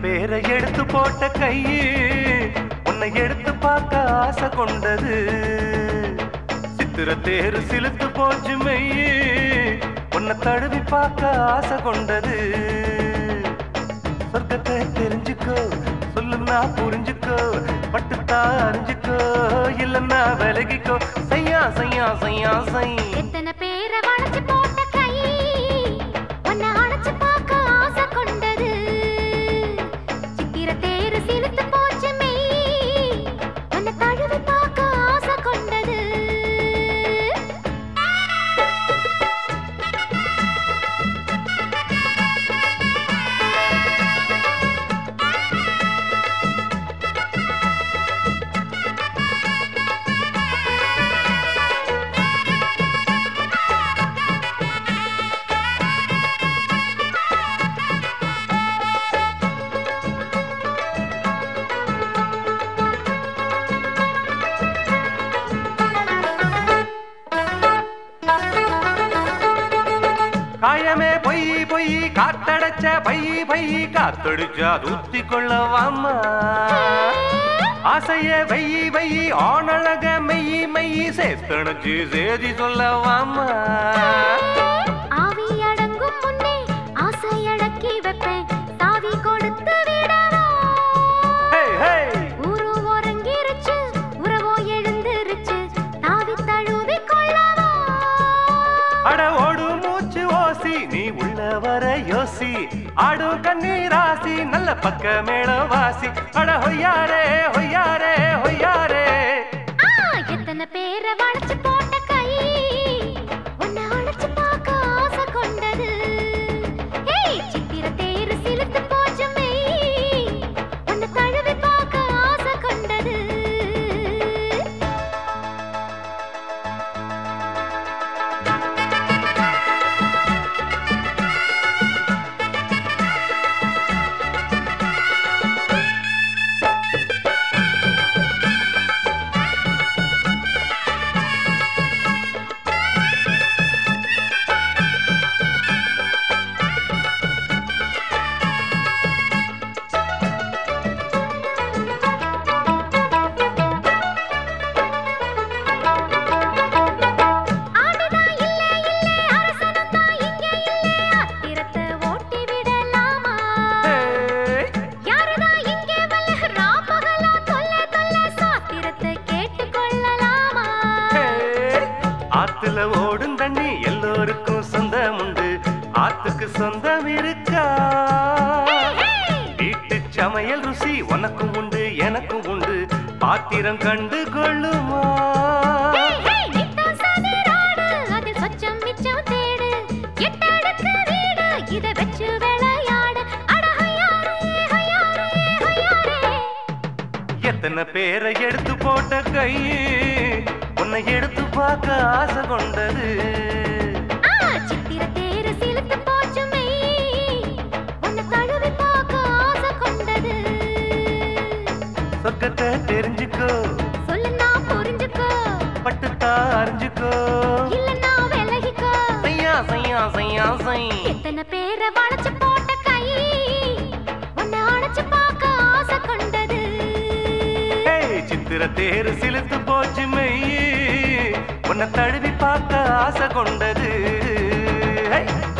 பேரை எடுத்து போட்ட கையு உன்னை எடுத்து பார்க்க ஆசை கொண்டது சித்திர தேரு சிலுத்து போச்சு மெய்யு உன்னை தழுவி பார்க்க ஆசை கொண்டது சொர்க்கத்தை தெரிஞ்சுக்கோ சொல்லுன்னா புரிஞ்சுக்கோ பட்டுத்தா அறிஞ்சுக்கோ இல்லன்னா விலகிக்கோ செய்யா செய்யா செய்யா செய் எத்தனை பேரை வளைச்சு போட்ட கை உன்னை அணைச்சு பார்க்க ஆசை கொண்டது சித்திர தேரு சிலுத்து போச்சு மெய் உன்னை தழுவி பார்க்க ஆசை கொண்டது காயமே பொய் பொய் காத்தடைச்ச பை பை காத்தடிச்சா தூத்தி கொள்ளவாமா ஆசைய வை வை ஆணழக மெய் மெய் சேர்த்தணைச்சு சேதி சொல்லவாமா ஆவி அடங்கும் முன்னே ஆசை அடக்கி வைப்பேன் தாவி கொடுத்து விடவா ஹே ஹே ஊரு உறங்கிருச்சு உறவோ எழுந்திருச்சு தாவி தழுவி கொள்ளவா அட ஓடு மூச்சு ஓசி நீ உள்ள வர யோசி ஆடும் கண்ணீராசி நல்ல பக்க மேள வாசி அட ஹொய்யாரே ஹொய்யாரே ஹொய்யாரே ஆ, எத்தனை பேரை வளைச்சு போட்ட கை உன்னை அணைச்சு பார்க்க ஆசை கொண்டது ஏய், சித்திர தேரு சிலுத்து போச்சு மெய் உன்னை தழுவி பார்க்க ஆசை கொண்டது ஆடுதான் இல்ல இல்ல அரசனதான் இங்க இல்ல அத்திரத்தை ஓட்டி விடலாமா ஹே யாருதான் இங்கே வல்ல ராப்பகலா தொல்ல தொல்ல சாத்திரத்தை கேட்டுக் கொள்ளலாமா ஆத்துல ஓடும் தண்ணி எல்லோருக்கும் சொந்தம் உண்டு ஆத்துக்கு சொந்தம் இருக்கா வீட்டு சமையல் ருசி உனக்கும் உண்டு எனக்கும் உண்டு பாத்திரம் கண்டு கொள்ளுமா ஹேய், ஹேய், நித்தம் சதிராடு, அதில் சொச்சம் மிச்சம் தேடு. எட்டடுக்கு வீடு, இதை வச்சு விளையாடு. அட ஹையாரே, ஹையாரே, ஹையாரே. எத்தனை பேரை எடுத்து போட்ட கை உன்னை எடுத்து பார்க்க ஆசை கொண்டது ஆ, சித்திர தேரு சிலுத்து போச்சு மெய். உன்னை தழுவி பார்க்க ஆசை கொண்டது. சொர்க்கத்தை தெரிஞ்சுக்கோ சொல்லுன்னா புரிஞ்சுக்கோ, பட்டுத்தா அறிஞ்சுக்கோ இல்லைன்னா விலகிக்கோ. செய்யா செய்யா செய்யா செய் எத்தனை பேரை வளைச்சு போட்ட கை உன்னை அணைச்சு பார்க்க ஆசை கொண்டது ஏய், சித்திர தேரு சிலுத்து போச்சு மெய் உன்னை தழுவி பார்க்க ஆசை கொண்டது ஹே!